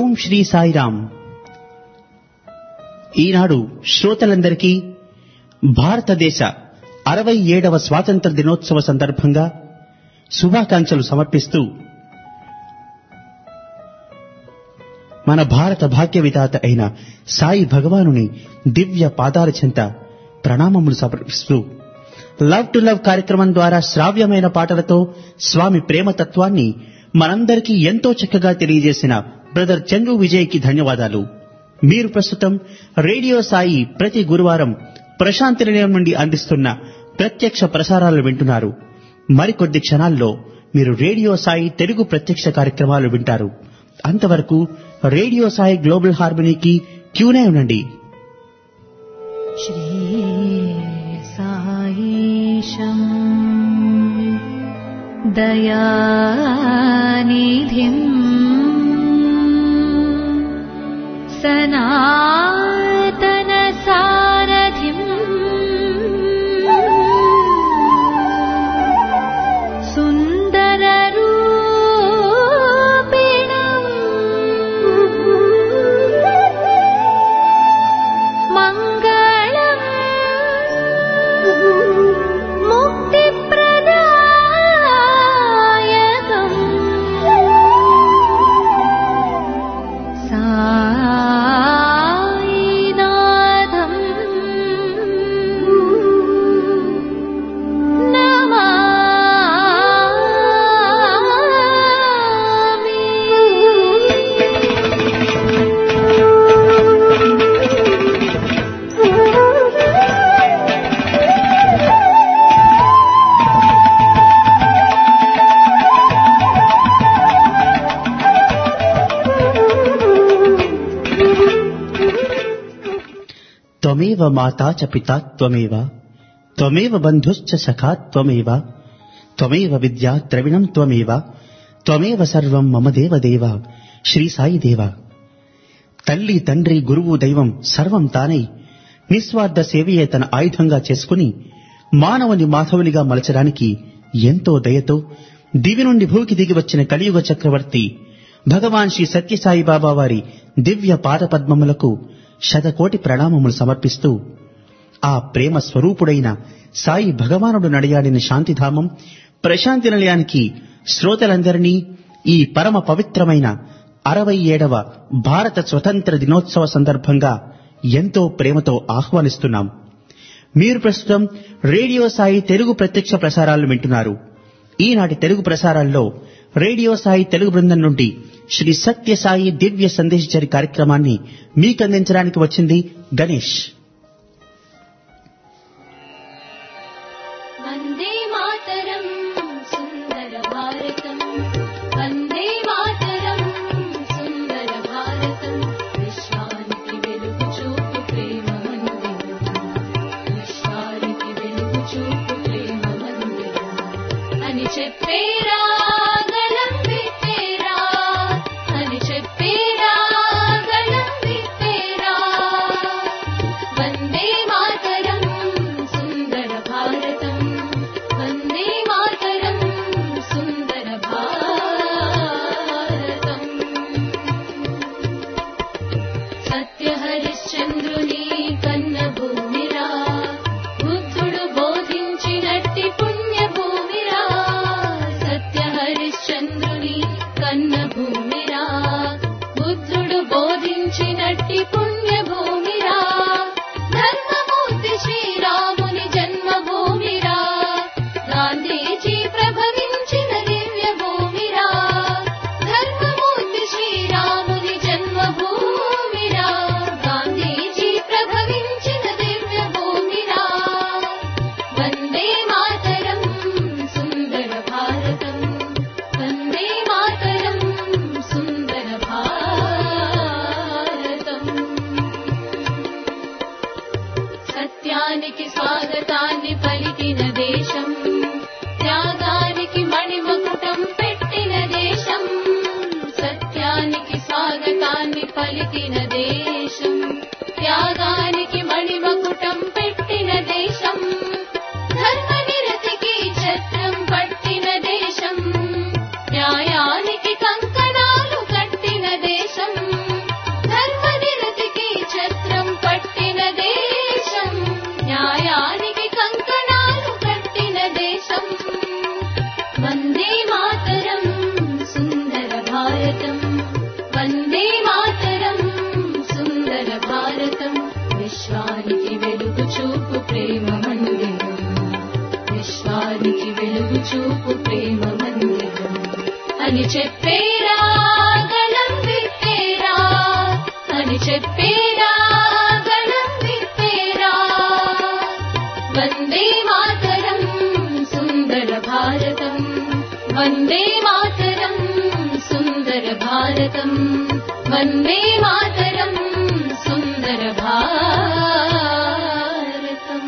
ఓం శ్రీ సాయిరామ్ ఈనాడు శ్రోతలందరికీ భారతదేశ అరవై ఏడవ స్వాతంత్ర దినోత్సవ సందర్భంగా శుభాకాంక్షలు సమర్పిస్తూ మన భారత భాగ్య విధాత అయిన సాయి భగవానుని దివ్య పాదాల చెంత ప్రణామములు సమర్పిస్తూ లవ్ టు లవ్ కార్యక్రమం ద్వారా శ్రావ్యమైన పాటలతో స్వామి ప్రేమ తత్వాన్ని మనందరికీ ఎంతో చక్కగా తెలియజేసిన బ్రదర్ చందు విజయ్కి ధన్యవాదాలు మీరు ప్రస్తుతం రేడియో సాయి ప్రతి గురువారం ప్రశాంతి నిలయం నుండి అందిస్తున్న ప్రత్యక్ష ప్రసారాలు వింటున్నారు మరికొద్ది క్షణాల్లో మీరు రేడియో సాయి తెలుగు ప్రత్యక్ష కార్యక్రమాలు వింటారు అంతవరకు రేడియో సాయి గ్లోబల్ హార్మనీకి ట్యూనే ఉండండి श्रीसायीशम् दयानिधिम् सनातनसारथिम् सुन्दररूपिणम् मङ्गलम् मुक्तिप्रदायकम् सायिनाथम् త్వమేవ మాతా చ పితా త్వమేవ త్వమేవ బంధుశ్చ సఖా త్వమేవ త్వమేవ విద్యా ద్రవిణం త్వమేవ త్వమేవ సర్వం మమ దేవ దేవ శ్రీ సాయి దేవ తల్లి తండ్రి గురువు దైవం సర్వం తానై నిస్వార్థ సేవయే తన ఆయుధంగా చేసుకుని మానవుని మాధవునిగా మలచడానికి ఎంతో దయతో దివి నుండి భూకి దిగి వచ్చిన కలియుగ చక్రవర్తి భగవాన్ శ్రీ సత్యసాయి బాబా వారి దివ్య పాదపద్మములకు శతకోటి ప్రణామములు సమర్పిస్తూ ఆ ప్రేమ స్వరూపుడైన సాయి భగవానుడు నడియాడిన శాంతిధామం ప్రశాంతి నిలయానికి శ్రోతలందరినీ ఈ పరమ పవిత్రమైన అరవై ఏడవ భారత స్వతంత్ర దినోత్సవ సందర్భంగా ఎంతో ప్రేమతో ఆహ్వానిస్తున్నాం మీరు ప్రస్తుతం రేడియో సాయి తెలుగు ప్రత్యక్ష ప్రసారాలు వింటున్నారు ఈనాటి తెలుగు ప్రసారాల్లో రేడియో సాయి తెలుగు బృందం నుండి శ్రీ సత్య సాయి దివ్య సందేశచరి కార్యక్రమాన్ని మీకందించడానికి వచ్చింది గణేష్ वन्दे मातरम् सुन्दर भारतम् वन्दे मातरम् सुन्दर भारतम् विश्वाనికి వెలుగు చూపు ప్రేమ మందిరం విశ్వానికి వెలుగు చూపు ప్రేమ మందిరం అని చెప్పేరా గలం విప్పేరా అని చెప్పేరా గలం విప్పేరా वन्दे मातरम् सुन्दर भारतम् वन्दे मातरम् सुन्दर भारतम् సత్య హరిశ్చంద్రుని కన్న భూమిరా బుద్ధుడు బోధించినట్టి పుణ్య భూమిరా సత్య वन्दे मातरम् सुन्दर भारतम् वन्दे मातरम् सुन्दर भारतम् విశ్వానికి వెలుగు చూపు ప్రేమ మందిరం విశ్వానికి వెలుగు చూపు ప్రేమ మందిరం అని చెప్పేరా గళం విప్పేరా అని చెప్పేరా గళం విప్పేరా వందే మాతరం సుందర భారతం వందే మాతరం సుందర భారతం వందే మాతరం సుందర భారతం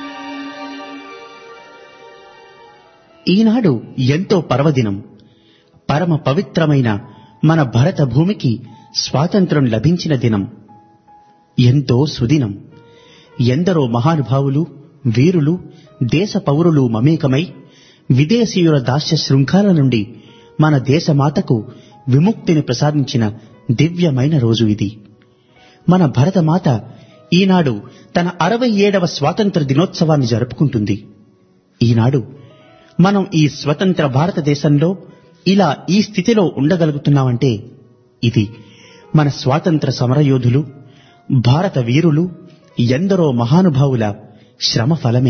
ఈనాడు ఎంతో పర్వదినం పరమ పవిత్రమైన మన భరత భూమికి స్వాతంత్రం లభించిన దినం ఎంతో సుదినం ఎందరో మహానుభావులు వీరులు దేశ పౌరులు మమేకమై విదేశీయుల దాస్య శృంఖాల నుండి మన దేశమాతకు విముక్తిని ప్రసాదించిన దివ్యమైన రోజు ఇది మన భరతమాత ఈనాడు తన అరవై ఏడవ స్వాతంత్ర దినోత్సవాన్ని జరుపుకుంటుంది ఈనాడు మనం ఈ స్వతంత్ర భారతదేశంలో ఇలా ఈ స్థితిలో ఉండగలుగుతున్నామంటే ఇది మన స్వాతంత్ర సమరయోధులు భారత వీరులు ఎందరో మహానుభావుల శ్రమ ఫలమే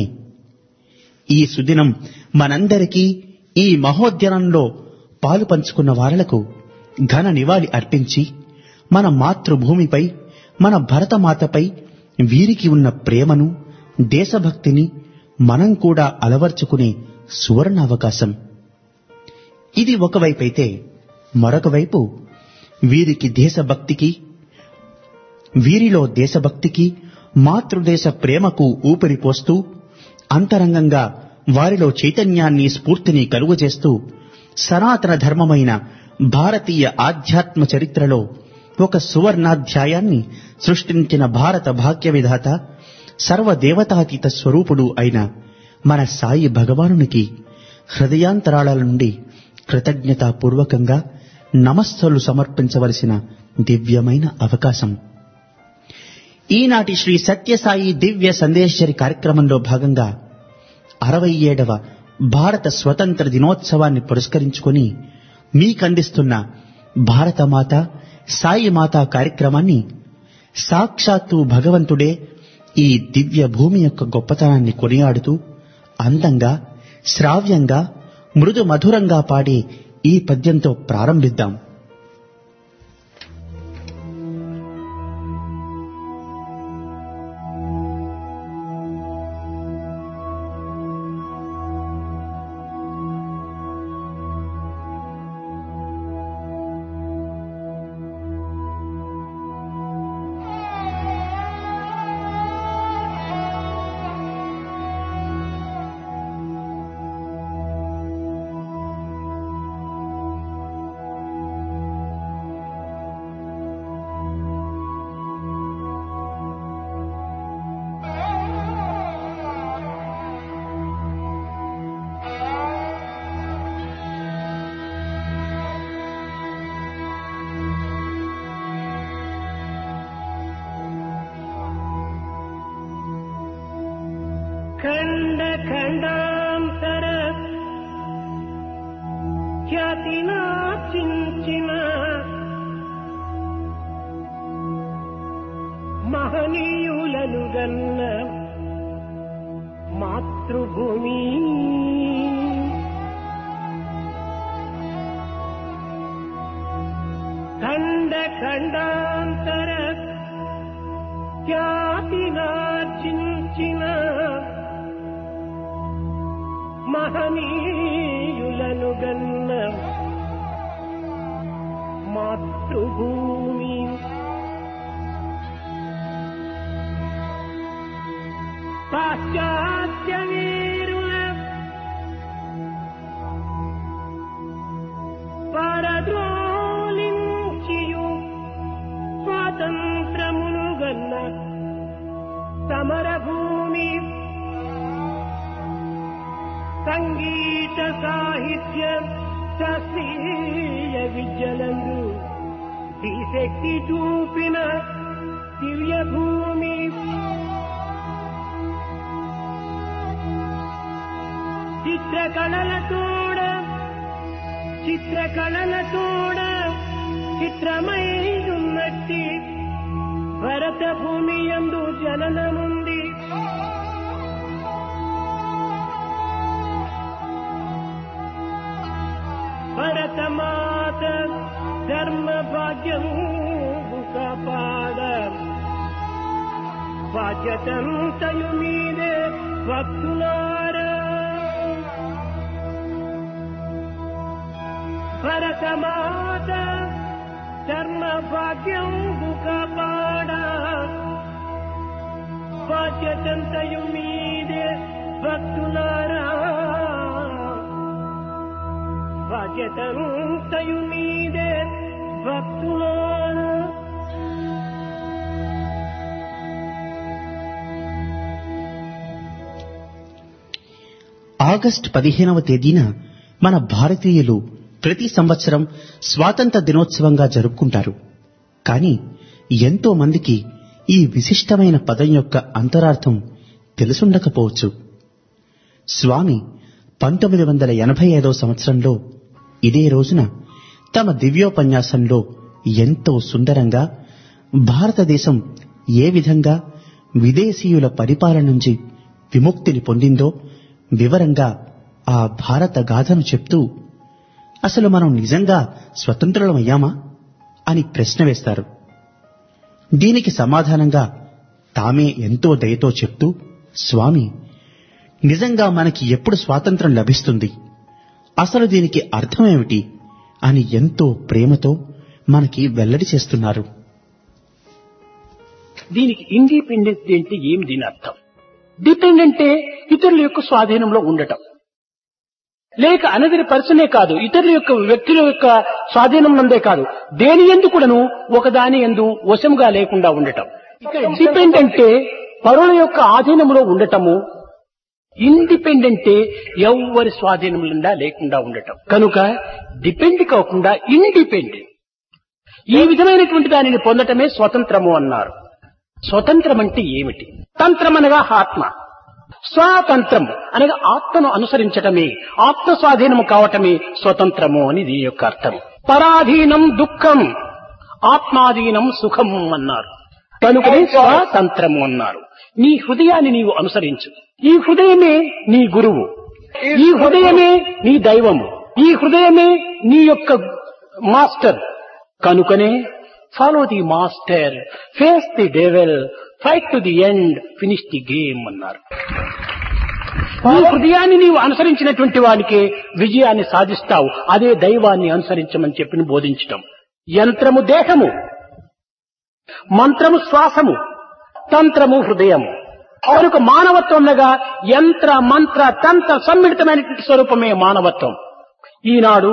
ఈ సుదినం మనందరికీ ఈ మహోద్యనంలో పాలు పంచుకున్న వారలకు ఘన నివాళి అర్పించి మన మాతృభూమిపై మన భరతమాతపై వీరికి ఉన్న ప్రేమను దేశభక్తిని మనం కూడా అలవర్చుకునే సువర్ణ అవకాశం ఇది ఒకవైపైతే మరొక వైపు వీరికి దేశభక్తికి వీరిలో దేశభక్తికి మాతృదేశ ప్రేమకు ఊపిరి పోస్తూ అంతరంగంగా వారిలో చైతన్యాన్ని స్ఫూర్తిని కలుగజేస్తూ సనాతన ధర్మమైన భారతీయ ఆధ్యాత్మ చరిత్రలో ఒక సువర్ణాధ్యాయాన్ని సృష్టించిన భారత భాగ్య విధాత సర్వదేవతాతీత స్వరూపుడు అయిన మన సాయి భగవానునికి హృదయాంతరాళాల నుండి కృతజ్ఞతాపూర్వకంగా నమస్సులు సమర్పించవలసిన దివ్యమైన అవకాశం ఈనాటి శ్రీ సత్యసాయి దివ్య సందేశ్వరి కార్యక్రమంలో భాగంగా అరవై ఏడవ భారత స్వతంత్ర దినోత్సవాన్ని పురస్కరించుకొని మీకందిస్తున్న భారతమాత సాయి మాత కార్యక్రమాన్ని సాక్షాత్తు భగవంతుడే ఈ దివ్య భూమి యొక్క గొప్పతనాన్ని కొనియాడుతూ అందంగా శ్రావ్యంగా మృదు మధురంగా పాడే ఈ పద్యంతో ప్రారంభిద్దాం ఖండ ఖండాంతర ఖ్యాతినాచించిన మహనీయులను గన్న మాతృభూమి ఖండ ఖండాంతర ఖ్యాతినార్జించిన మహనీయులను గన్న మాతృభూమి పాశ్చాత్య వీరుల పరద్రోలించియు స్వాతంత్రమును గన్న సమరభూమి సంగీత సాహిత్య శాస్త్రీయ విద్యలందు శక్తి చూపిన దివ్య భూమి చిత్రకళలతోడ చిత్రకళలతోడ చిత్రమై ఉన్నట్టి భరత భూమి యందు జననముంది భరతమాత ధర్మ భాగ్యం కాపాడ బాధ్యతంతయు మీదే భక్తులారా భరతమాత ధర్మ భాగ్యం కాపాడ బాధ్యతంతయు మీదే భక్తులారా బాధ్యతంతయు మీదే భక్తులారా ఆగస్ట్ పదిహేనవ తేదీన మన భారతీయులు ప్రతి సంవత్సరం స్వాతంత్ర దినోత్సవంగా జరుపుకుంటారు కానీ ఎంతో మందికి ఈ విశిష్టమైన పదం యొక్క అంతరార్థం తెలుసుండకపోవచ్చు స్వామి పంతొమ్మిది వందల ఎనభై ఐదవ సంవత్సరంలో ఇదే రోజున తమ దివ్యోపన్యాసంలో ఎంతో సుందరంగా భారతదేశం ఏ విధంగా విదేశీయుల పరిపాలన నుంచి విముక్తిని పొందిందో వివరంగా ఆ భారత గాథను చెప్తూ అసలు మనం నిజంగా స్వతంత్రులమయ్యామా అని ప్రశ్న వేస్తారు దీనికి సమాధానంగా తామే ఎంతో దయతో చెప్తూ స్వామి నిజంగా మనకి ఎప్పుడు స్వాతంత్రం లభిస్తుంది అసలు దీనికి అర్థమేమిటి అని ఎంతో ప్రేమతో మనకి వెల్లడి చేస్తున్నారు దీనికి ఇండిపెండెన్స్ డే అంటే ఏమి దీని అర్థం డిపెండ్ అంటే ఇతరుల యొక్క స్వాధీనంలో ఉండటం లేక అనదరి పర్సనే కాదు ఇతరుల యొక్క వ్యక్తుల యొక్క స్వాధీనం నందే కాదు దేని ఎందు కూడాను ఒకదాని ఎందు వశంగా లేకుండా ఉండటం డిపెండ్ అంటే పరుల యొక్క ఆధీనంలో ఉండటము ఇండిపెండెంటే ఎవ్వరి స్వాధీనంలో లేకుండా ఉండటం కనుక డిపెండ్ కాకుండా ఇండిపెండెంట్ ఈ విధమైనటువంటి దానిని పొందటమే స్వతంత్రము అన్నారు స్వతంత్రం అంటే ఏమిటి తంత్రం అనగా ఆత్మ స్వాతంత్రం అనగా ఆత్మను అనుసరించటమే ఆత్మ స్వాధీనము కావటమే స్వతంత్రము అని దీని యొక్క అర్థం పరాధీనం దుఃఖం ఆత్మాధీనం సుఖం అన్నారు కనుకనే స్వాతంత్రము అన్నారు నీ హృదయాన్ని నీవు అనుసరించు ఈ హృదయమే నీ గురువు ఈ హృదయమే నీ దైవము ఈ హృదయమే నీ యొక్క మాస్టర్ కనుకనే follow the master face the devil fight to the end finish the game అన్నారు నీ హృదయాన్ని నీవు అనుసరించినటువంటి వానికే విజయాన్ని సాధిస్తావు అదే దైవాన్ని అనుసరించమని చెప్పి బోధించటం యంత్రము దేహము మంత్రము శ్వాసము తంత్రము హృదయము కనుక మానవత్వంగా యంత్ర మంత్ర తంత్ర సమ్మిళితమైనటువంటి స్వరూపమే మానవత్వం ఈనాడు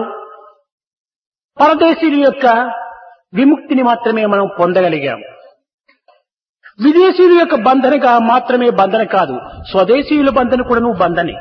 పరదేశీయుల యొక్క విముక్తిని మాత్రమే మనం పొందగలిగాము విదేశీయుల యొక్క బంధనగా మాత్రమే బంధన కాదు స్వదేశీయుల బంధన కూడాను బంధనే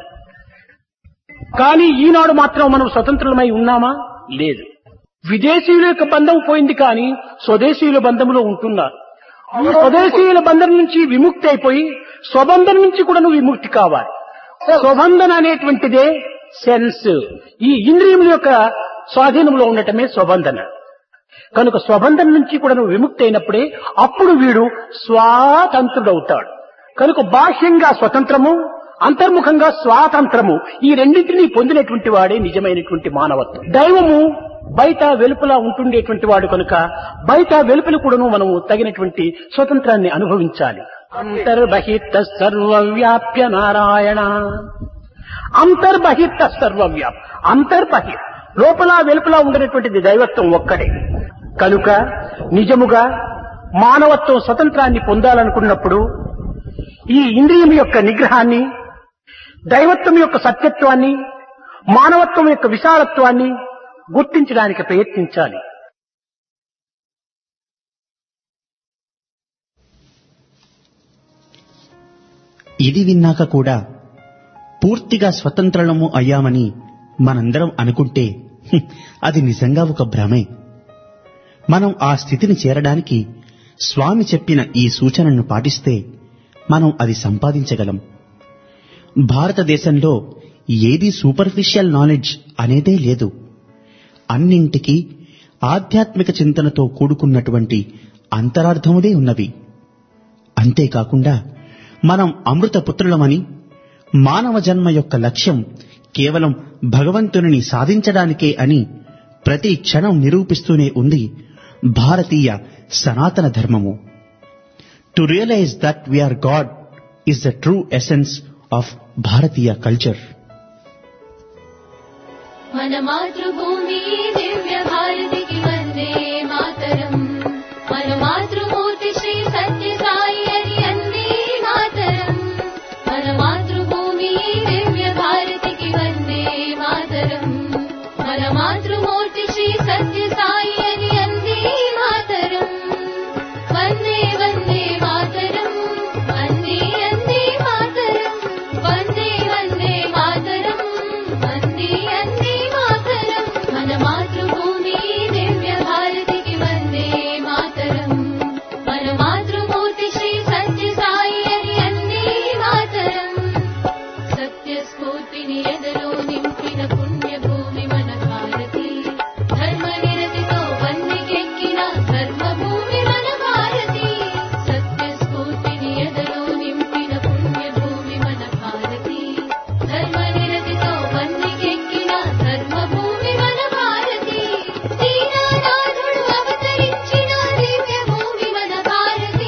కానీ ఈనాడు మాత్రం మనం స్వతంత్రులమై ఉన్నామా లేదు విదేశీయుల యొక్క బంధం పోయింది కానీ స్వదేశీయుల బంధంలో ఉంటున్నారు ఈ స్వదేశీయుల బంధం నుంచి విముక్తి అయిపోయి స్వబంధం నుంచి కూడా విముక్తి కావాలి స్వబంధన అనేటువంటిదే సెన్స్ ఈ ఇంద్రియముల యొక్క స్వాధీనంలో ఉండటమే స్వబంధన కనుక స్వబంధం నుంచి కూడా నువ్వు విముక్తి అయినప్పుడే అప్పుడు వీడు స్వాతంత్రుడవుతాడు కనుక బాహ్యంగా స్వతంత్రము అంతర్ముఖంగా స్వాతంత్రము ఈ రెండింటినీ పొందినటువంటి వాడే నిజమైనటువంటి మానవత్వం దైవము బయట వెలుపల ఉంటుండేటువంటి వాడు కనుక బయట వెలుపల కూడాను మనము తగినటువంటి స్వతంత్రాన్ని అనుభవించాలి అంతర్బహిత సర్వవ్యాప్య నారాయణ అంతర్బహిత సర్వవ్యాప్ అంతర్బహిత్ లోపల వెలుపల ఉండేటువంటిది దైవత్వం ఒక్కడే కనుక నిజముగా మానవత్వం స్వతంత్రాన్ని పొందాలనుకున్నప్పుడు ఈ ఇంద్రియం యొక్క నిగ్రహాన్ని దైవత్వం యొక్క సత్యత్వాన్ని మానవత్వం యొక్క విశాలత్వాన్ని గుర్తించడానికి ప్రయత్నించాలి ఇది విన్నాక కూడా పూర్తిగా స్వతంత్రము అయ్యామని మనందరం అనుకుంటే హ్మ్, అది నిజంగా ఒక భ్రమే మనం ఆ స్థితిని చేరడానికి స్వామి చెప్పిన ఈ సూచనను పాటిస్తే మనం అది సంపాదించగలం భారతదేశంలో ఏది సూపర్ఫిషియల్ నాలెడ్జ్ అనేదే లేదు అన్నింటికీ ఆధ్యాత్మిక చింతనతో కూడుకున్నటువంటి అంతరార్థములే ఉన్నవి అంతేకాకుండా మనం అమృత పుత్రులమని మానవ జన్మ యొక్క లక్ష్యం కేవలం భగవంతుని సాధించడానికే అని ప్రతి క్షణం నిరూపిస్తూనే ఉంది భారతీయ సనాతన ధర్మము to realise that we are God is the true essence of భారతీయ కల్చర్ మన మాతృభూమి దివ్య భారతికి వందే మాతరం మన మాతృమూర్తి శ్రీ సత్య సాయి అని అందే మాతరం మన మాతృభూమి దివ్య భారతికి వందే మాతరం మన మాతృమూర్తి శ్రీ సత్య సాయి అని అందే మాతరం వందే వందే మాతరం వందే అందే మాతరం వందే వందే మాతరం వందే అందే మాతరం మన మాతృభూమి దివ్య భారతికి వందే మాతరం మన మాతృమూర్తి శ్రీ సత్య సాయి అని అందే మాతరం సత్య స్ఫూర్తిని ఎదలో నింపిన పుణ్యభూమి మన భారతి ధర్మ నిరతితో వన్నెకెక్కిన ధర్మభూమి మన భారతి సత్య స్ఫూర్తిని ఎదలో నింపిన పుణ్యభూమి మన భారతి ధర్మ నిరతితో వన్నెకెక్కిన ధర్మభూమి మన భారతి దీనానాథుడు అవతరించిన దివ్య భూమి మన భారతి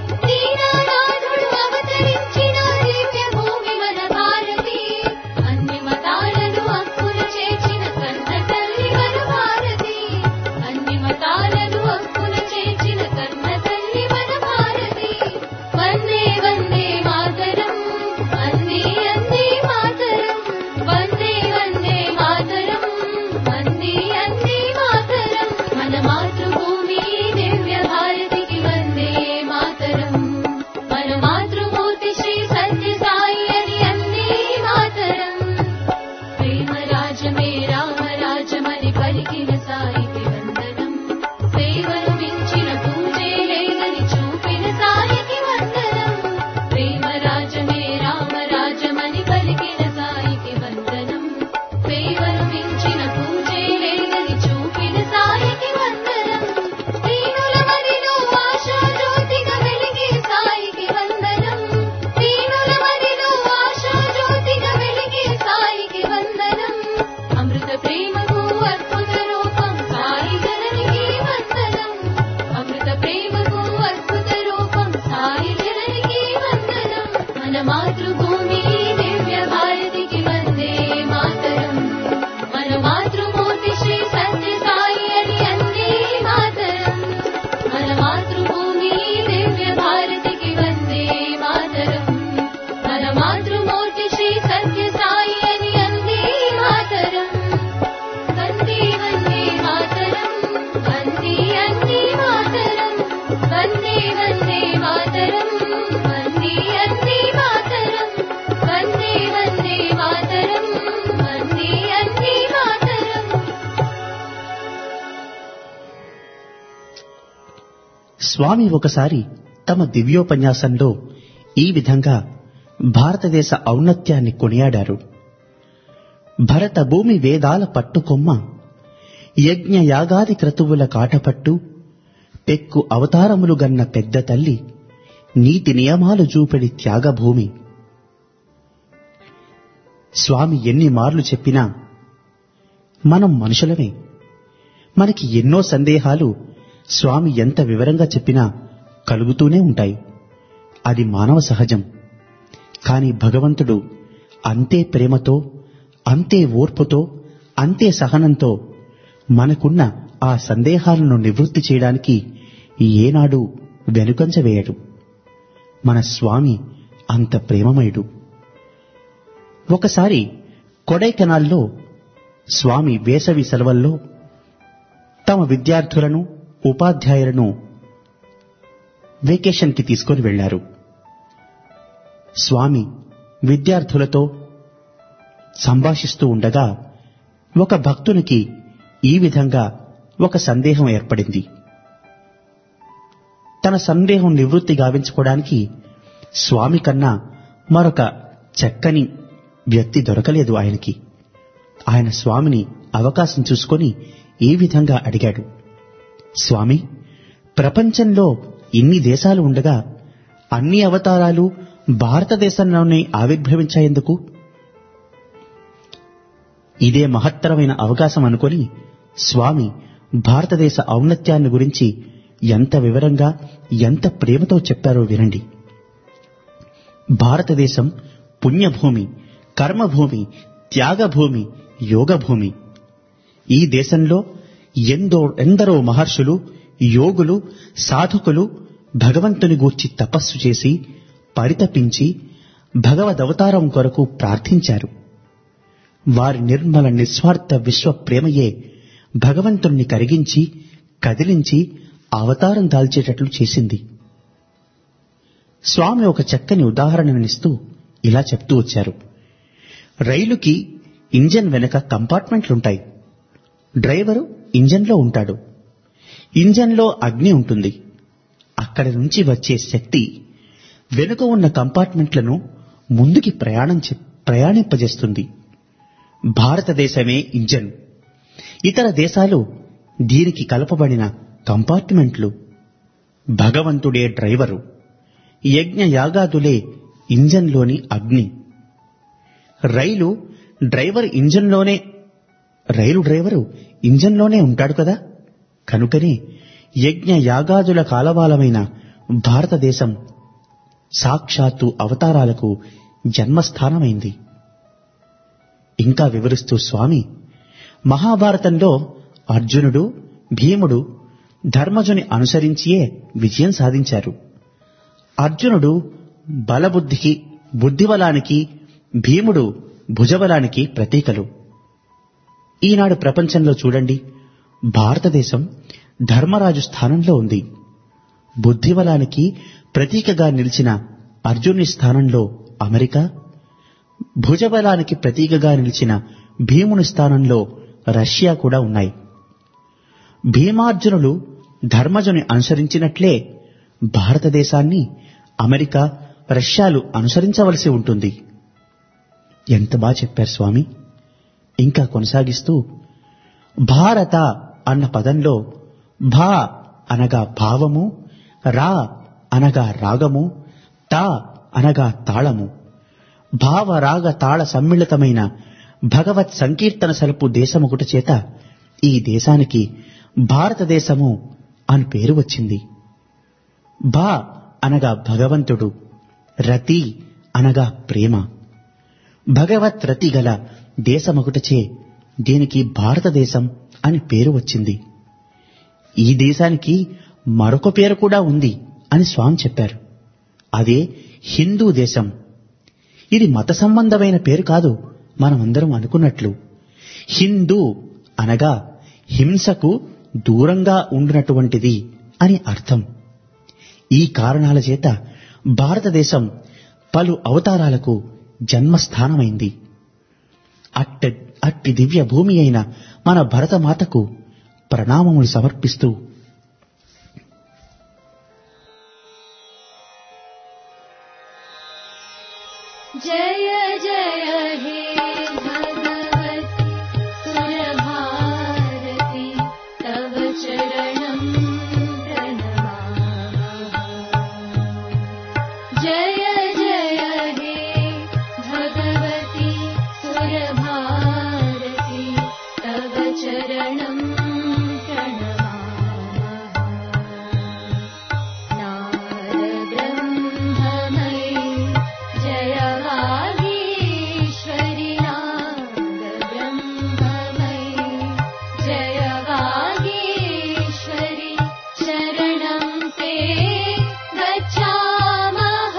దీనానాథుడు అవతరించిన దివ్య భూమి మన భారతి అన్ని మతాలను హక్కున చేర్చిన కన్న తల్లి మన భారతి అన్ని మతాలను హక్కున చేర్చిన కన్న తల్లి మన భారతి వందే వందే మాతరం వందే అందే మాతరం వందే వందే మాతరం వందే అందే మాతరం మన మాతృభూమి దివ్య భారతికి వందే మాతరం మన మాతృమూర్తి శ్రీ సత్య సాయి అని అందే మాతరం ప్రేమ రాజమే రామరాజమని పలికిన సాయికి వందనం సేవను మించిన పూజే లేదని చూపిన సాయికి వందనం ప్రేమ రాజమే రామరాజమని పలికిన సాయికి వందనం సేవను మించిన పూజే లేదని చూపిన సాయికి వందనం దీనుల మదిలో ఆశా జ్యోతిగా వెలిగే సాయికి వందనం దీనుల మదిలో ఆశా జ్యోతిగా వెలిగే సాయికి వందనం అమృత ప్రేమకు అద్భుత రూపం సాయి జననికి వందనం అమృత ప్రేమకు అద్భుత రూపం సాయి జననికి వందనం మన మాతృభూమి దివ్య భారతికి వందే మాతరం మన మాతృమూర్తి శ్రీ సత్య సాయి అని అందే మాతరం మన మాతృభూమి దివ్య భారతికి వందే మాతరం మన మాతృమూర్తి శ్రీ సత్య సాయి అని అందే మాతరం వందే వందే మాతరం వందే అందే మాతరం వందే వందే మాతరం వందే అందే మాతరం వందే వందే మాతరం వందే అందే మాతరం స్వామి ఒకసారి తమ దివ్యోపన్యాసంలో ఈ విధంగా భారతదేశ ఔన్నత్యాన్ని కొనియాడారు భరత భూమి వేదాల పట్టుకొమ్మ యజ్ఞ యాగాది క్రతువుల కాటపట్టు పెక్కు అవతారములు గన్న పెద్ద తల్లి నీతి నియమాలు చూపెడి త్యాగభూమి స్వామి ఎన్ని మార్లు చెప్పినా మనం మనుషులమే మనకి ఎన్నో సందేహాలు స్వామి ఎంత వివరంగా చెప్పినా కలుగుతూనే ఉంటాయి అది మానవ సహజం కాని భగవంతుడు అంతే ప్రేమతో అంతే ఓర్పుతో అంతే సహనంతో మనకున్న ఆ సందేహాలను నివృత్తి చేయడానికి ఏనాడు వెనుకంజ వేయడు మన స్వామి అంత ప్రేమమయుడు ఒకసారి కొడైకెనాల్లో స్వామి వేసవి సెలవుల్లో తమ విద్యార్థులను ఉపాధ్యాయులను వెకేషన్కి తీసుకొని వెళ్లారు స్వామి విద్యార్థులతో సంభాషిస్తూ ఉండగా ఒక భక్తునికి ఈ విధంగా ఒక సందేహం ఏర్పడింది తన సందేహం నివృత్తి గావించుకోవడానికి స్వామి కన్నా మరొక చక్కని వ్యక్తి దొరకలేదు ఆయనకి ఆయన స్వామిని అవకాశం చూసుకొని ఈ విధంగా అడిగాడు స్వామి ప్రపంచంలో ఇన్ని దేశాలు ఉండగా అన్ని అవతారాలు భారతదేశంలోనే ఆవిర్భవించాయందుకు ఇదే మహత్తరమైన అవకాశం అనుకొని స్వామి భారతదేశ ఔన్నత్యాన్ని గురించి ఎంత వివరంగా ఎంత ప్రేమతో చెప్పారో వినండి భారతదేశం పుణ్యభూమి కర్మభూమి త్యాగభూమి యోగభూమి ఈ దేశంలో ఎందో ఎందరో మహర్షులు యోగులు సాధకులు భగవంతుని గూర్చి తపస్సు చేసి పరితపించి భగవదవతారం కొరకు ప్రార్థించారు వారి నిర్మల నిస్వార్థ విశ్వ ప్రేమయే భగవంతుణ్ణి కరిగించి కదిలించి అవతారం దాల్చేటట్లు చేసింది స్వామి ఒక చక్కని ఉదాహరణనిస్తూ ఇలా చెప్తూ వచ్చారు రైలుకి ఇంజన్ వెనక కంపార్ట్మెంట్లుంటాయి డ్రైవరు ఇంజన్లో ఉంటాడు ఇంజన్లో అగ్ని ఉంటుంది అక్కడి నుంచి వచ్చే శక్తి వెనుక ఉన్న కంపార్ట్మెంట్లను ముందుకి ప్రయాణం చే- ప్రయాణింపజేస్తుంది భారతదేశమే ఇంజన్ ఇతర దేశాలు దీనికి కలపబడిన కంపార్ట్మెంట్లు భగవంతుడే డ్రైవరు యజ్ఞ యాగాదులే ఇంజన్లోని అగ్ని రైలు డ్రైవర్ ఇంజన్లోనే రైలు డ్రైవరు ఇంజన్లోనే ఉంటాడు కదా కనుకనే యజ్ఞ యాగాదుల కాలవాలమైన భారతదేశం సాక్షాత్తు అవతారాలకు జన్మస్థానమైంది ఇంకా వివరిస్తూ స్వామి మహాభారతంలో అర్జునుడు భీముడు ధర్మజుని అనుసరించియే విజయం సాధించారు అర్జునుడు బలబుద్ధికి బుద్ధిబలానికి భీముడు భుజబలానికి ప్రతీకలు ఈనాడు ప్రపంచంలో చూడండి భారతదేశం ధర్మరాజు స్థానంలో ఉంది బుద్ధిబలానికి ప్రతీకగా నిలిచిన అర్జునుని స్థానంలో అమెరికా భుజబలానికి ప్రతీకగా నిలిచిన భీముని స్థానంలో రష్యా కూడా ఉన్నాయి భీమార్జునులు ధర్మజుని అనుసరించినట్లే భారతదేశాన్ని అమెరికా రష్యాలు అనుసరించవలసి ఉంటుంది ఎంత బాగా చెప్పారు స్వామి ఇంకా కొనసాగిస్తూ భారత అన్న పదంలో భా అనగా భావము రా అనగా రాగము తా అనగా తాళము భావ రాగ తాళ సమ్మిళితమైన భగవత్ సంకీర్తన సలుపు దేశమొకటి చేత ఈ దేశానికి భారతదేశము అని పేరు వచ్చింది భా అనగా భగవంతుడు రతి అనగా ప్రేమ భగవత్ రతి గల దేశమొకటిచే దీనికి భారతదేశం అని పేరు వచ్చింది ఈ దేశానికి మరొక పేరు కూడా ఉంది అని స్వామి చెప్పారు అదే హిందూ దేశం ఇది మత సంబంధమైన పేరు కాదు మనమందరం అనుకున్నట్లు హిందూ అనగా హింసకు దూరంగా ఉండినటువంటిది అని అర్థం ఈ కారణాల చేత భారతదేశం పలు అవతారాలకు జన్మస్థానమైంది అట్ట అట్టి దివ్య భూమి అయిన మన భరతమాతకు ప్రణామములు సమర్పిస్తూ जय जय हे भगवति सुरभारति तव चरणं प्रणमामः जय जय हे भगवति सुरभारति तव चरणं प्रणमामः नारब्रह्ममयी जय वागीश्वरि नारब्रह्ममयी जय वागीश्वरि शरणं ते गच्छामः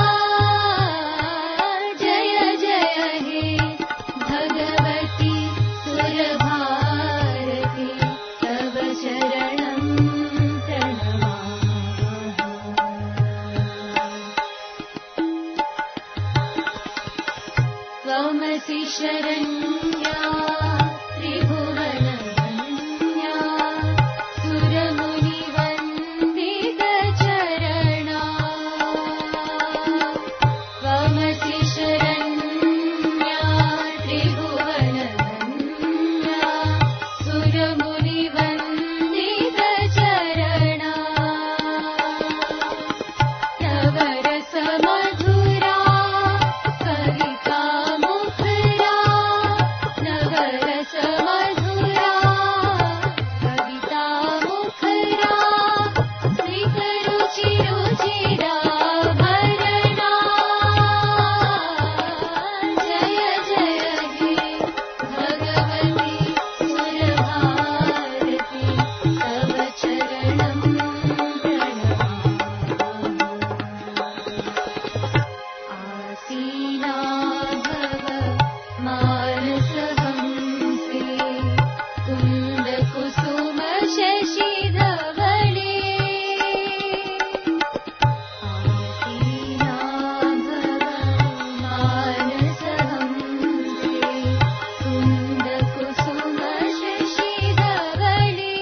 जय जय हे भगवति सुरभारती कुसुम शशिधवले मानसहंसे कुन्दकुसुम शशिधवले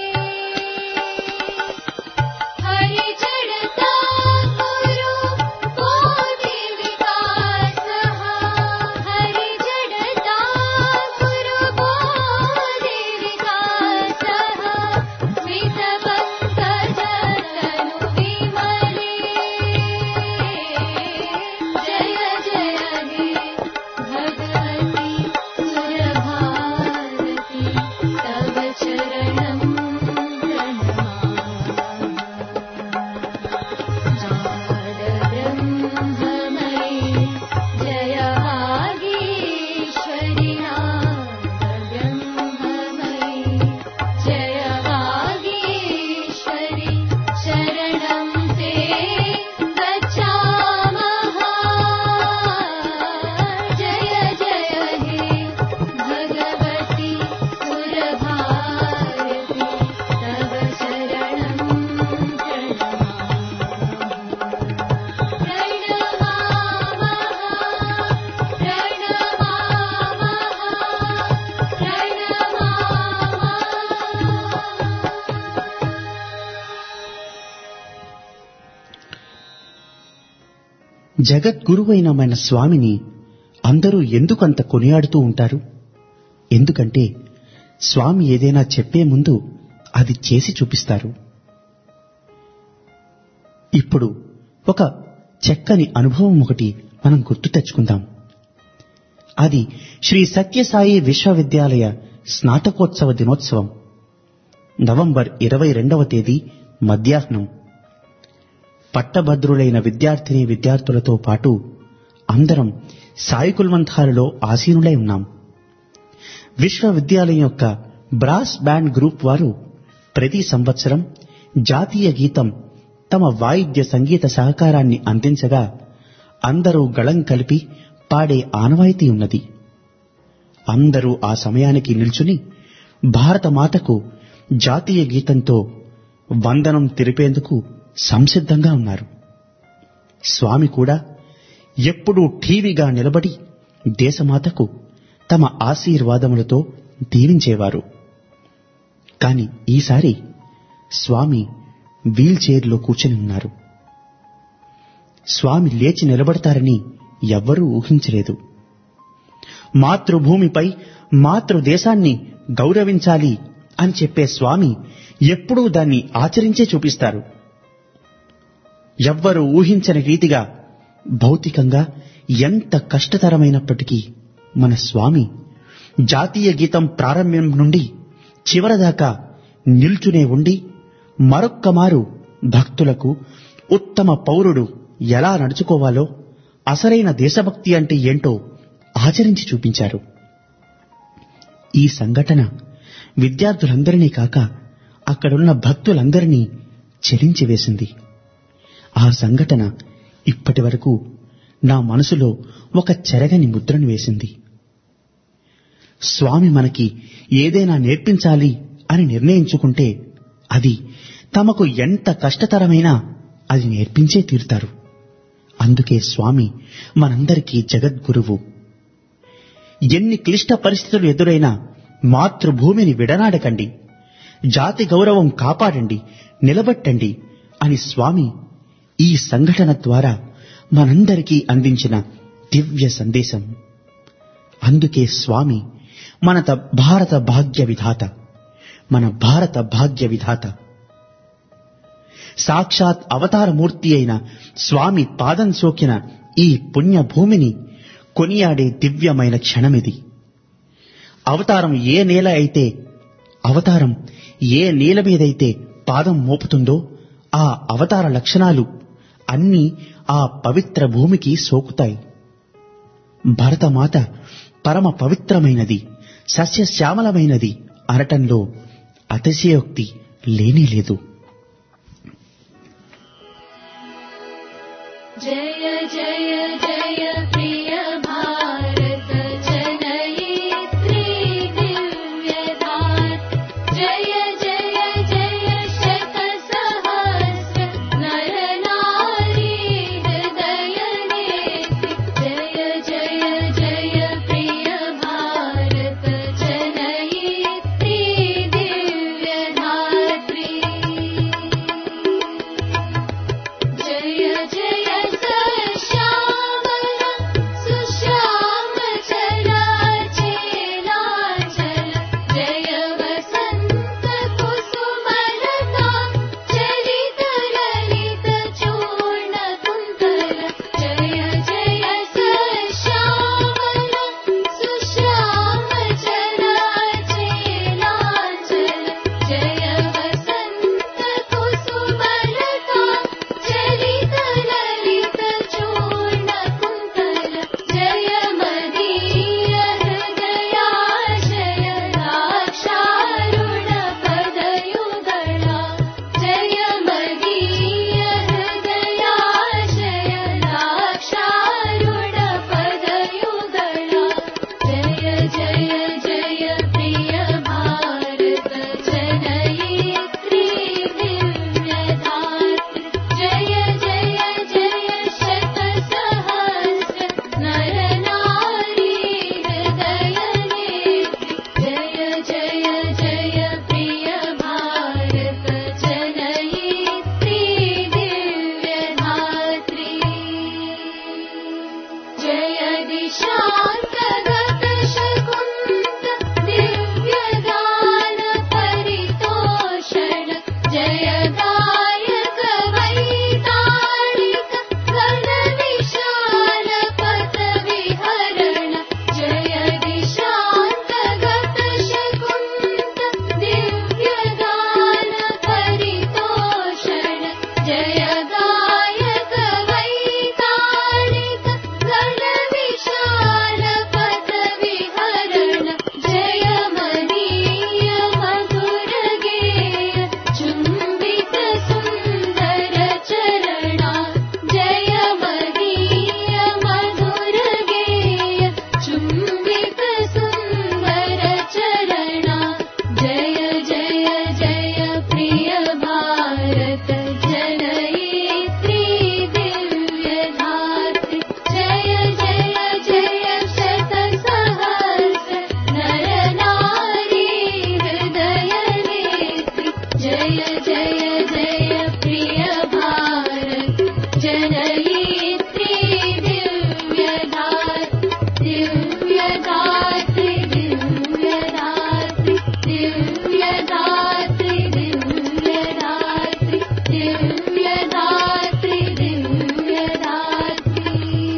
हरि चढ़ता गुरु बोधि विकासः हरि चढ़ता गुरु बोधि विकासः स्मितपङ्कजतनु विमले जय जय हे भगवति सुरभारति तव चरणं ब्रह्ममयि जय वागीश्वरि ब्रह्ममयि जय वागीश्वरि शरणं ते गच्छामः जय जय हे भगवति सुरभारति तव शरणं జగద్గురువైన మన స్వామిని అందరూ ఎందుకంత కొనియాడుతూ ఉంటారు ఎందుకంటే స్వామి ఏదైనా చెప్పే ముందు అది చేసి చూపిస్తారు ఇప్పుడు ఒక చక్కని అనుభవం ఒకటి మనం గుర్తు తెచ్చుకుందాం అది శ్రీ సత్యసాయి విశ్వవిద్యాలయ స్నాతకోత్సవ దినోత్సవం నవంబర్ ఇరవై రెండవ తేదీ మధ్యాహ్నం పట్టభద్రులైన విద్యార్థిని విద్యార్థులతో పాటు అందరం సాయి కుల్వంతాలలో ఆసీనులై ఉన్నాం విశ్వవిద్యాలయం యొక్క బ్రాస్ బ్యాండ్ గ్రూప్ వారు ప్రతి సంవత్సరం జాతీయ గీతం తమ వాయిద్య సంగీత సహకారాన్ని అందించగా అందరూ గళం కలిపి పాడే ఆనవాయితీ ఉన్నది అందరూ ఆ సమయానికి నిల్చుని భారత మాతకు జాతీయ గీతంతో వందనం తెలిపేందుకు సంసిద్ధంగా ఉన్నారు స్వామి కూడా ఎప్పుడూ ఠీవిగా నిలబడి దేశమాతకు తమ ఆశీర్వాదములతో దీవించేవారు కాని ఈసారి స్వామి వీల్ చైర్లో కూర్చొని ఉన్నారు స్వామి లేచి నిలబడతారని ఎవ్వరూ ఊహించలేదు మాతృభూమిపై మాతృదేశాన్ని గౌరవించాలి అని చెప్పే స్వామి ఎప్పుడూ దాన్ని ఆచరించే చూపిస్తారు ఎవ్వరూ ఊహించని రీతిగా భౌతికంగా ఎంత కష్టతరమైనప్పటికీ మన స్వామి జాతీయ గీతం ప్రారంభం నుండి చివరదాకా నిల్చునే ఉండి మరొక్కమారు భక్తులకు ఉత్తమ పౌరుడు ఎలా నడుచుకోవాలో అసలైన దేశభక్తి అంటే ఏంటో ఆచరించి చూపించారు ఈ సంఘటన విద్యార్థులందరినీ కాక అక్కడున్న భక్తులందరినీ చెలించివేసింది ఆ సంఘటన ఇప్పటి వరకు నా మనసులో ఒక చెరగని ముద్రను వేసింది స్వామి మనకి ఏదైనా నేర్పించాలి అని నిర్ణయించుకుంటే అది తమకు ఎంత కష్టతరమైనా అది నేర్పించే తీరుతారు అందుకే స్వామి మనందరికీ జగద్గురువు ఎన్ని క్లిష్ట పరిస్థితులు ఎదురైనా మాతృభూమిని విడనాడకండి జాతి గౌరవం కాపాడండి నిలబెట్టండి అని స్వామి ఈ సంఘటన ద్వారా మనందరికీ అందించిన దివ్య సందేశం అందుకే స్వామి మన త- భారత భాగ్య విధాత మన భారత భాగ్య విధాత సాక్షాత్ అవతారమూర్తి అయిన స్వామి పాదం సోకిన ఈ పుణ్య భూమిని కొనియాడే దివ్యమైన క్షణమిది అవతారం ఏ నేల అయితే అవతారం ఏ నేల మీదైతే పాదం మోపుతుందో ఆ అవతార లక్షణాలు అన్నీ ఆ పవిత్ర భూమికి సోకుతాయి భరతమాత పరమ పవిత్రమైనది సస్యశ్యామలమైనది అనటంలో అతిశయోక్తి లేనే లేదు जय जय जय प्रिय भारत जनयित्री दिव्यधात् जय जय जय जय प्रिय भारत जनयित्री दिव्यदात् दिव्यदात्री दिव्यदात्री दिव्यदात्री दिव्यदात्री दिव्यदात्री दिव्यदात्री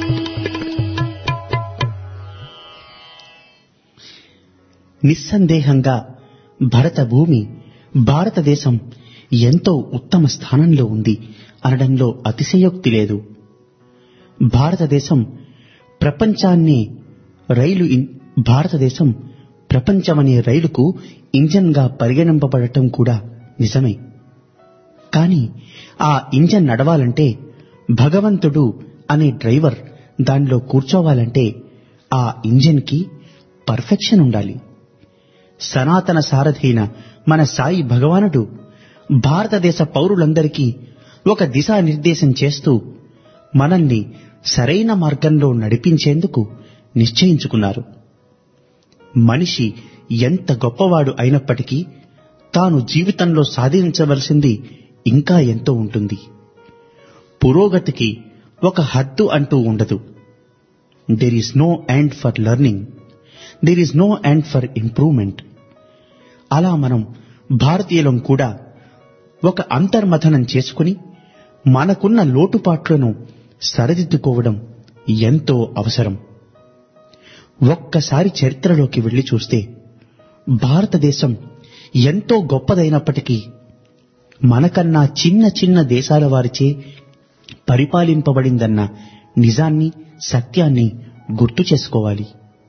నిస్సందేహంగా భరత భూమి భారతదేశం ఎంతో ఉత్తమ స్థానంలో ఉంది అనడంలో అతిశయోక్తి లేదు భారతదేశం ప్రపంచాన్ని రైలు ఇన్- భారతదేశం ప్రపంచమనే రైలుకు ఇంజన్గా పరిగణింపబడటం కూడా నిజమే కానీ ఆ ఇంజన్ నడవాలంటే భగవంతుడు అనే డ్రైవర్ దానిలో కూర్చోవాలంటే ఆ ఇంజన్కి పర్ఫెక్షన్ ఉండాలి సనాతన సారథైన మన సాయి భగవానుడు భారతదేశ పౌరులందరికీ ఒక దిశానిర్దేశం చేస్తూ మనల్ని సరైన మార్గంలో నడిపించేందుకు నిశ్చయించుకున్నారు మనిషి ఎంత గొప్పవాడు అయినప్పటికీ తాను జీవితంలో సాధించవలసింది ఇంకా ఎంతో ఉంటుంది పురోగతికి ఒక హద్దు అంటూ ఉండదు there is no end for learning there is no end for improvement అలా మనం భారతీయులం కూడా ఒక అంతర్మథనం చేసుకుని మనకున్న లోటుపాట్లను సరిదిద్దుకోవడం ఎంతో అవసరం ఒక్కసారి చరిత్రలోకి వెళ్లి చూస్తే భారతదేశం ఎంతో గొప్పదైనప్పటికీ మనకన్నా చిన్న చిన్న దేశాల వారిచే పరిపాలింపబడిందన్న నిజాన్ని సత్యాన్ని గుర్తు చేసుకోవాలి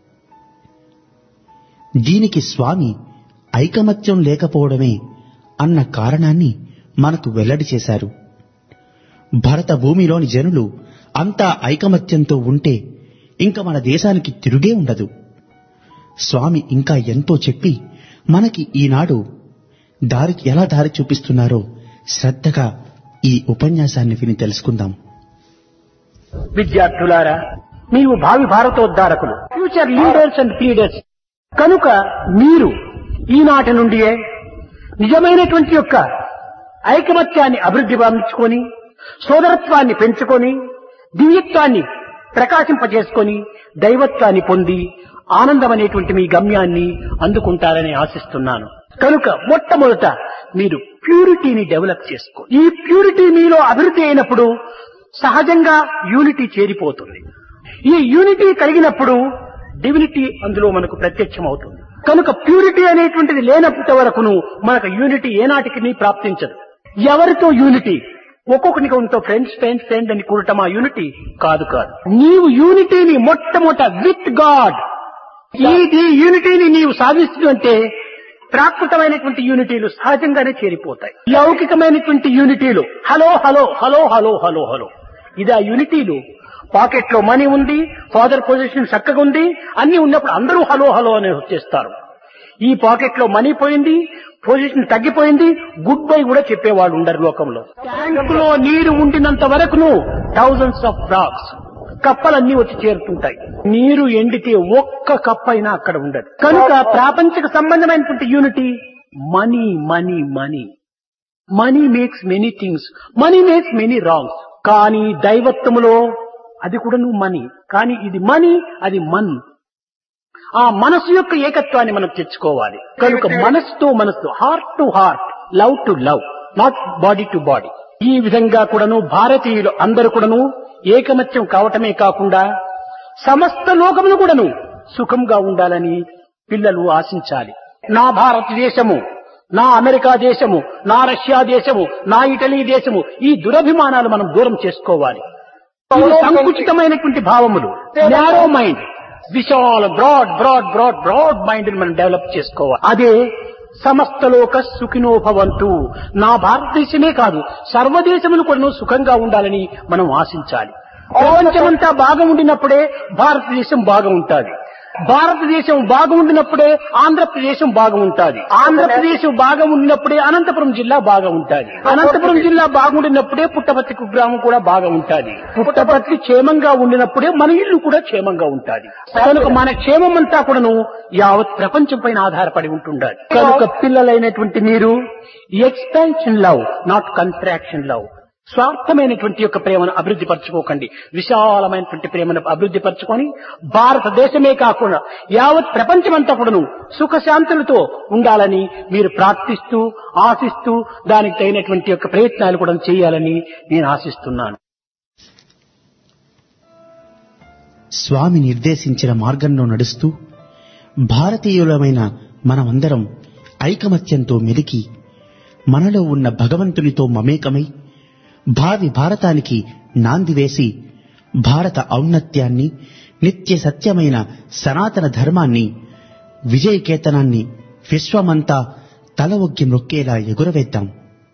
దీనికి స్వామి ఐకమత్యం లేకపోవడమే అన్న కారణాన్ని మనకు వెల్లడి చేశారు భరత భూమిలోని జనులు అంతా ఐకమత్యంతో ఉంటే ఇంక మన దేశానికి తిరుగే ఉండదు స్వామి ఇంకా ఎంతో చెప్పి మనకి ఈనాడు దారికి ఎలా దారి చూపిస్తున్నారో శ్రద్ధగా ఈ ఉపన్యాసాన్ని విని తెలుసుకుందాం విద్యార్థులారా నీవు భావి భారతోద్ధారకులు ఫ్యూచర్ లీడర్స్ అండ్ లీడర్స్ కనుక మీరు ఈనాటి నుండియే నిజమైనటువంటి యొక్క ఐకమత్యాన్ని అభివృద్ధి భావించుకొని సోదరత్వాన్ని పెంచుకొని దివ్యత్వాన్ని ప్రకాశింపజేసుకొని దైవత్వాన్ని పొంది ఆనందం అనేటువంటి మీ గమ్యాన్ని అందుకుంటారని ఆశిస్తున్నాను కనుక మొట్టమొదట మీరు ప్యూరిటీని డెవలప్ చేసుకో ఈ ప్యూరిటీ మీలో అభివృద్ధి అయినప్పుడు సహజంగా యూనిటీ చేరిపోతుంది ఈ యూనిటీ కలిగినప్పుడు డివినిటీ అందులో మనకు ప్రత్యక్షం అవుతుంది కనుక ప్యూరిటీ అనేటువంటిది లేనప్పటి వరకును మనకు యూనిటీ ఏనాటికి ప్రాప్తించదు ఎవరితో యూనిటీ ఒక్కొక్కరికి ఉంటో ఫ్రెండ్స్ ఫ్రెండ్స్ ఫ్రెండ్ అని కూడటం ఆ యూనిటీ కాదు కాదు నీవు యూనిటీని మొట్టమొదట విత్ గాడ్ ఇది యూనిటీని నీవు సాధిస్తుంటే ప్రాకృతమైనటువంటి యూనిటీలు సహజంగానే చేరిపోతాయి లౌకికమైనటువంటి యూనిటీలు hello hello hello hello hello hello ఇది ఆ యూనిటీలు పాకెట్ లో మనీ ఉంది ఫాదర్ పొజిషన్ చక్కగా ఉంది అన్ని ఉన్నప్పుడు అందరూ హలో హలో అని వచ్చేస్తారు ఈ పాకెట్ లో మనీ పోయింది పొజిషన్ తగ్గిపోయింది గుడ్ బై కూడా చెప్పేవాళ్ళు ఉండరు లోకంలో ట్యాంక్ లో నీరు ఉండినంత వరకును థౌజండ్స్ ఆఫ్ ఫ్రాగ్స్ కప్పలన్నీ వచ్చి చేరుతుంటాయి నీరు ఎండితే ఒక్క కప్ప అయినా అక్కడ ఉండదు కనుక ప్రాపంచిక సంబంధమైనటువంటి unity money money money money makes many things money makes many wrongs కానీ దైవత్వములో అది కూడా నువ్వు మనీ కానీ ఇది మనీ అది మన్ ఆ మనసు యొక్క ఏకత్వాన్ని మనం తెచ్చుకోవాలి కనుక మనసుతో మనసు heart to heart love to love not body to body ఈ విధంగా కూడాను భారతీయులు అందరూ కూడాను ఏకమత్యం కావటమే కాకుండా సమస్త లోకమును కూడాను సుఖంగా ఉండాలని పిల్లలు ఆశించాలి నా భారతదేశము నా అమెరికా దేశము నా రష్యా దేశము నా ఇటలీ దేశము ఈ దురభిమానాలు మనం దూరం చేసుకోవాలి ఇవి సంకుచితమైనటువంటి భావములు నారో మైండ్ విశాల broad broad broad broad mind మనం డెవలప్ చేసుకోవాలి అదే సమస్త లోక సుఖినో భవంతు నా భారతదేశమే కాదు సర్వదేశములు కూడా సుఖంగా ఉండాలని మనం ఆశించాలి ప్రపంచమంతా బాగా ఉండినప్పుడే భారతదేశం బాగా ఉంటుంది భారతదేశం బాగుండినప్పుడే ఆంధ్రప్రదేశం బాగుంటాది ఆంధ్రప్రదేశం బాగా ఉండినప్పుడే అనంతపురం జిల్లా బాగా ఉంటాది అనంతపురం జిల్లా బాగుండినప్పుడే పుట్టపర్తి కుగ్రామం కూడా బాగా ఉంటాది పుట్టపర్తి క్షేమంగా ఉండినప్పుడే మన ఇల్లు కూడా క్షేమంగా ఉంటాది కనుక మన క్షేమం అంతా కూడాను యావత్ ప్రపంచం పైన ఆధారపడి ఉంటుండాలి కనుక పిల్లలైనటువంటి మీరు expansion love not contraction love స్వార్థమైనటువంటి యొక్క ప్రేమను అభివృద్ధి పరచుకోకండి విశాలమైనటువంటి ప్రేమను అభివృద్ధి పరచుకొని భారతదేశమే కాకుండా యావత్ ప్రపంచమంతా కూడాను సుఖశాంతులతో ఉండాలని మీరు ప్రార్థిస్తూ ఆశిస్తూ దానికి తగినటువంటి యొక్క ప్రయత్నాలు కూడా చేయాలని నేను ఆశిస్తున్నాను స్వామి నిర్దేశించిన మార్గంలో నడుస్తూ భారతీయులమైన మనమందరం ఐకమత్యంతో మెలికి మనలో ఉన్న భగవంతునితో మమేకమై భావి భారతానికి నాంది వేసి భారత ఔన్నత్యాన్ని నిత్య సత్యమైన సనాతన ధర్మాన్ని విజయకేతనాన్ని విశ్వమంతా తల ఒగ్గి మొక్కేలా ఎగురవేద్దాం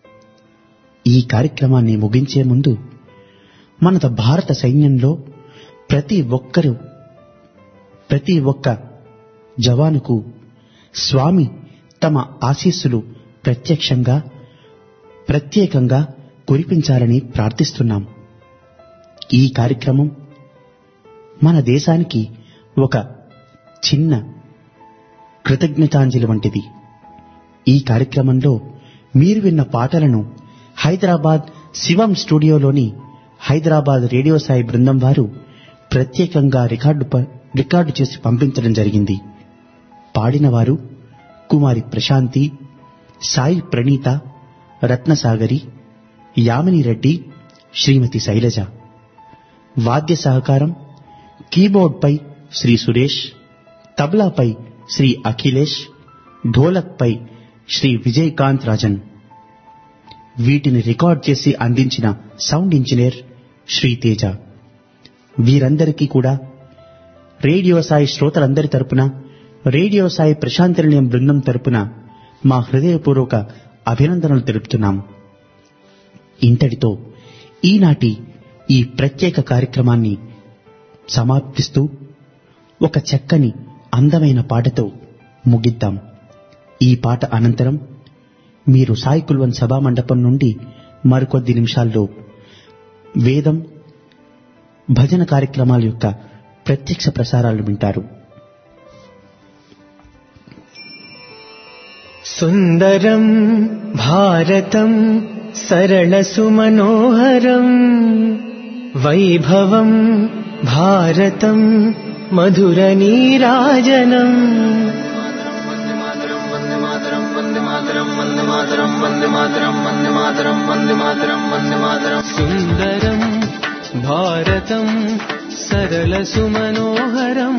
ఈ కార్యక్రమాన్ని ముగించే ముందు మన భారత సైన్యంలో ప్రతి ఒక్కరూ ప్రతి ఒక్క జవానుకు స్వామి తమ ఆశీస్సులు ప్రత్యక్షంగా ప్రత్యేకంగా కురిపించాలని ప్రార్థిస్తున్నాం ఈ కార్యక్రమం మన దేశానికి ఒక చిన్న కృతజ్ఞతాంజలి వంటిది ఈ కార్యక్రమంలో మీరు విన్న పాటలను హైదరాబాద్ శివం స్టూడియోలోని హైదరాబాద్ రేడియో సాయి బృందం వారు ప్రత్యేకంగా రికార్డు ప- రికార్డు చేసి పంపించడం జరిగింది పాడినవారు కుమారి ప్రశాంతి సాయి ప్రణీత రత్నసాగరి యామిని రెడ్డి శ్రీమతి శైలజ వాద్య సహకారం కీబోర్డ్పై శ్రీ సురేష్ తబలాపై శ్రీ అఖిలేష్ ఢోలక్పై శ్రీ విజయకాంత్ రాజన్ వీటిని రికార్డ్ చేసి అందించిన సౌండ్ ఇంజనీర్ శ్రీ తేజ వీరందరికీ కూడా రేడియో సాయి శ్రోతలందరి తరపున రేడియో సాయి ప్రశాంతి నిలయం బృందం తరపున మా హృదయపూర్వక అభినందనలు తెలుపుతున్నాం ఇంతటితో ఈనాటి ఈ ప్రత్యేక కార్యక్రమాన్ని సమాప్తిస్తూ ఒక చక్కని అందమైన పాటతో ముగిద్దాం ఈ పాట అనంతరం మీరు సాయి కుల్వన్ సభా మండపం నుండి మరికొద్ది నిమిషాల్లో వేదం భజన కార్యక్రమాల యొక్క ప్రత్యక్ష ప్రసారాలు వింటారు सुन्दरम् भारतम् सरलसुमनोहरम् वैभवम् भारतम् मधुरनीराजनम् सुन्दरम् भारतम् सरलसुमनोहरम्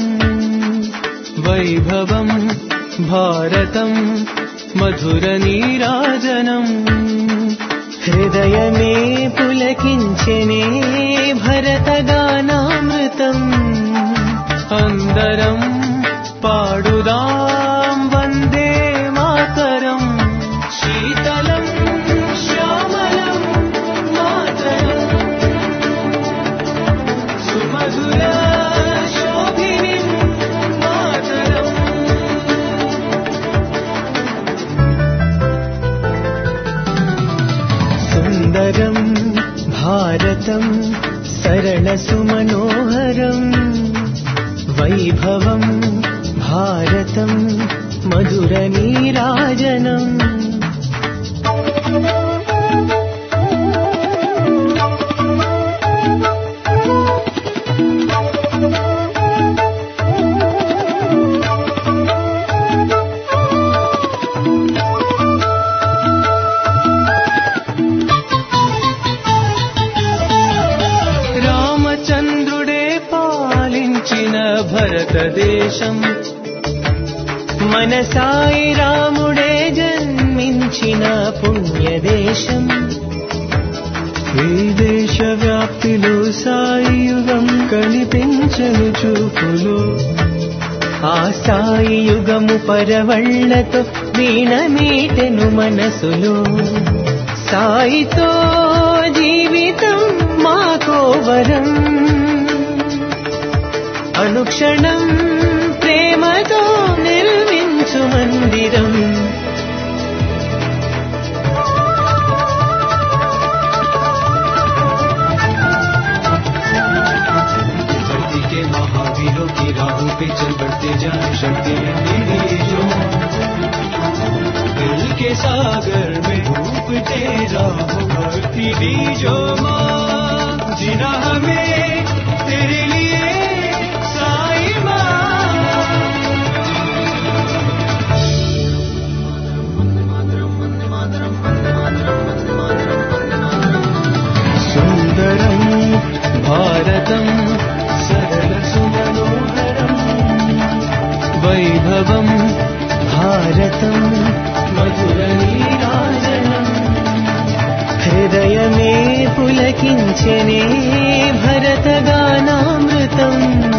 वैभवम् भारतम् मधुरनीराजनम् हृदयमे पुलकिञ्चने भरतगानामृतम् अन्दरम् पाडुदाम् वन्दे मातरम् शीतलम् श्यामलम् मातरम् सुमधुर शोभिनीम् मातरम् सुन्दरम् भारतम् सरलसुमनोहरम् वैभवम् भारतम् मधुरनीराजनम् రామచంద్రుడే పాలించిన భరతదేశం మన సాయి రాముడే జన్మించిన పుణ్యదేశం ఈ దేశ వ్యాప్తిలో సాయి యుగం కనిపించను చూపులో ఆ సాయి యుగము పరవళ్లతో వీణమీటెను మనసులో సాయితో జీవితం మాకో వరం అనుక్షణం ప్రేమ ప్రేమతో నిర్మించు మందిరం धरती के महावीरों की राहों पे चल बढ़ते जाए शक्ति मेरी जो दिल के सागर में डूबते रहो भक्ति बीजो माँ जीना हमें तेरे लिए साई माँ సుందరం భారతం సరళ సుమనోహరం వైభవం భారతం మధుర నీరాజనం హృదయమే పులకించనే భరతగానామృతం